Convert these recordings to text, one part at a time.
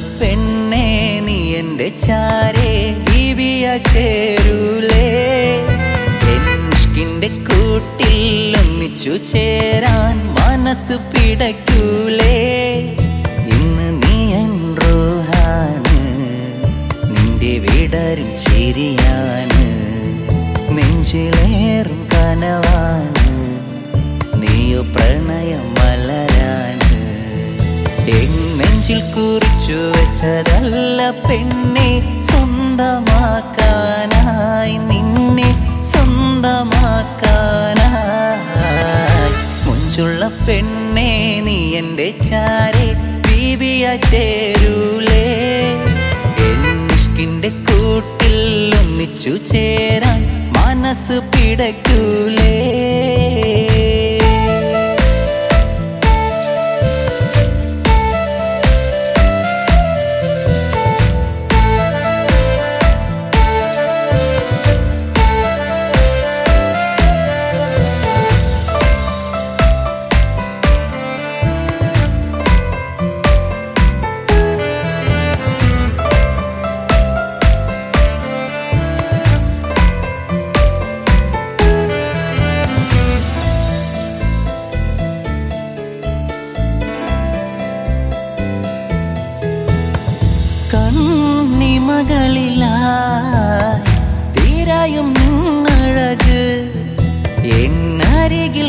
പെണ്ണെ നീ എന്റെ ചാരേ ബീവിയ ചേരൂലേ എനിക്കിന്റെ കൂട്ടിൽ ഒന്നിച്ചു ചേരാൻ മനസ്സ് പിടയ്ക്കൂലേ ഇന്ന് നീ എൻ റോഹാണ് നിന്റെ വിടരും ചിരിയാണ് നെഞ്ചിലേറും കനവാണ് നീയോ പ്രണയം മലരാണ് എൻ നെഞ്ചിൽ കുറിച്ചു വെച്ചതല്ല പെണ്ണെ സ്വന്തമാക്കാനായി നിന്നെ സ്വന്തമാക്കാനായി മുഞ്ചുള്ള പെണ്ണെ നീ എന്റെ ചാരെ ബീവിയ ചേരൂലേ എന്നിഷ്കിന്റെ കൂട്ടിൽ ഒന്നിച്ചു ചേരാൻ മനസ്സ് പിടയ്ക്കൂലേ കണ്ണിമകളിലായി തീരായും നിന്നഴക് എന്നരികിൽ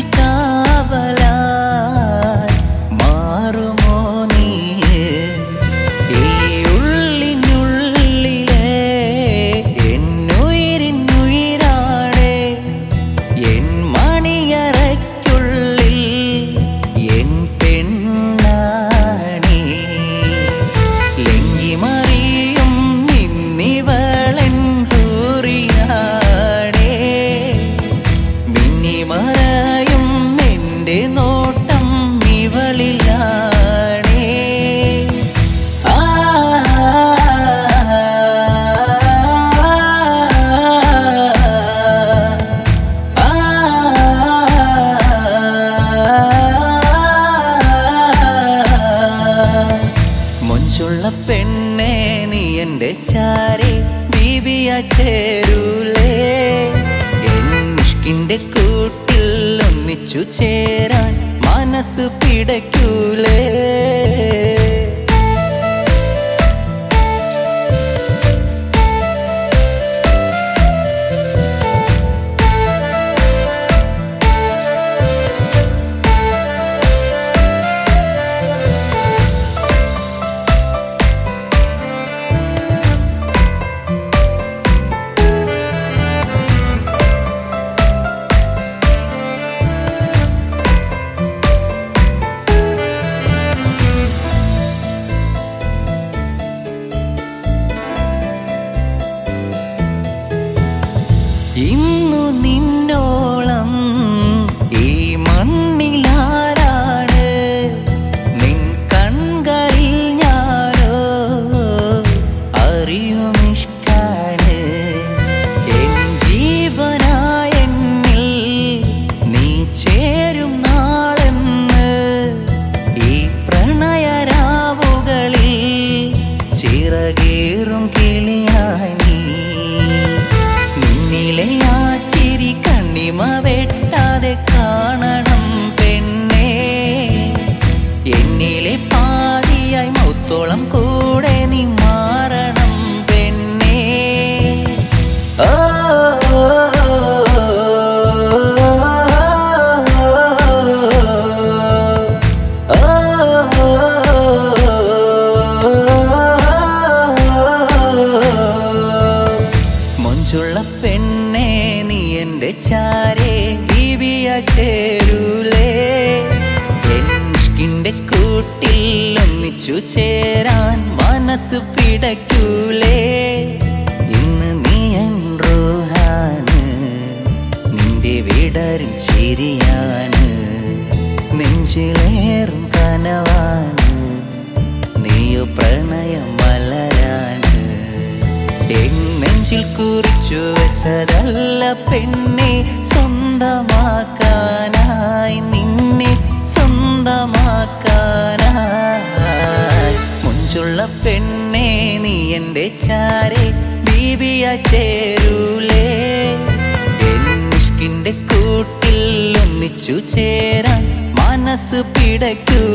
കാവലായി മാറുമോ നീ ഈ ഉള്ളിനുള്ളിലെ എന്നുയിരിനുയിരാണേ എൻ മണിയറയ്ക്കുള്ളിൽ എൻ പെണ്ണാണി ലെങ്കിമറിയും നിന്നിവളൻ ഹൂറിയാണേ മിന്നിമറയും എൻ്റെ നോട്ടം ഇവളിലാണേ ആ ആ മുഞ്ചുള്ള പെണ്ണെ നീ എന്റെ ചാരി ബീബിയ ചേരൂലേ എന്നിഷ്കിന്റെ കൂട്ടിൽ ഒന്നിച്ചു ചേരാൻ മനസ്സ് പിടയ്ക്കൂലേ ഇന്നു നിന്നോളം ഈ മണ്ണിലാരാണ് നിൻ കൺകളിൽ ഞാനോ അറിയുമിഷ്കാണ് എൻ ജീവനായ എന്നിൽ നീ ചേരും നാളെന്ന് ഈ പ്രണയരാവുകളിൽ ചിറകേറും കിളിയായി നീ നിന്നിലെ ആ ചിരി കണ്ണിമ വെട്ടാതെ കാണണം പെണ്ണേ എന്നിലെ പാതിയായി മൗത്തോളം കൂടെ നീ മാറണം പെണ്ണേ ഓ മുഞ്ചുള്ള പെണ്ണെ നീ എന്റെ ചാരേ ബീവിയ ചേരൂലേ എന്നിഷ്കിന്റെ കൂട്ടിൽ ഒന്നിച്ചു ചേരാൻ മനസ്സ് പിടയ്ക്കൂലേ ഇന്ന് നീ എൻ റോഹാണ് നിന്റെ വിടരും ചിരിയാണ് നെഞ്ചിലേറും കനവാണ് നീയോ പ്രണയം മലരാണ് എൻ നെഞ്ചിൽ കുറിച്ചു വെച്ചതല്ല പെണ്ണെ സ്വന്തമാക്കാനായി നിന്നെ സ്വന്തമാക്കാനായി മുഞ്ചു മനസ്സുള്ള പെണ്ണേ നീ എൻ്റെ ചാരെ ബീബിയ ചേരൂലേ എന്നിഷ്കിന്റെ കൂട്ടിൽ ഒന്നിച്ചു ചേരാൻ മനസ്സ് പിടയ്ക്കൂ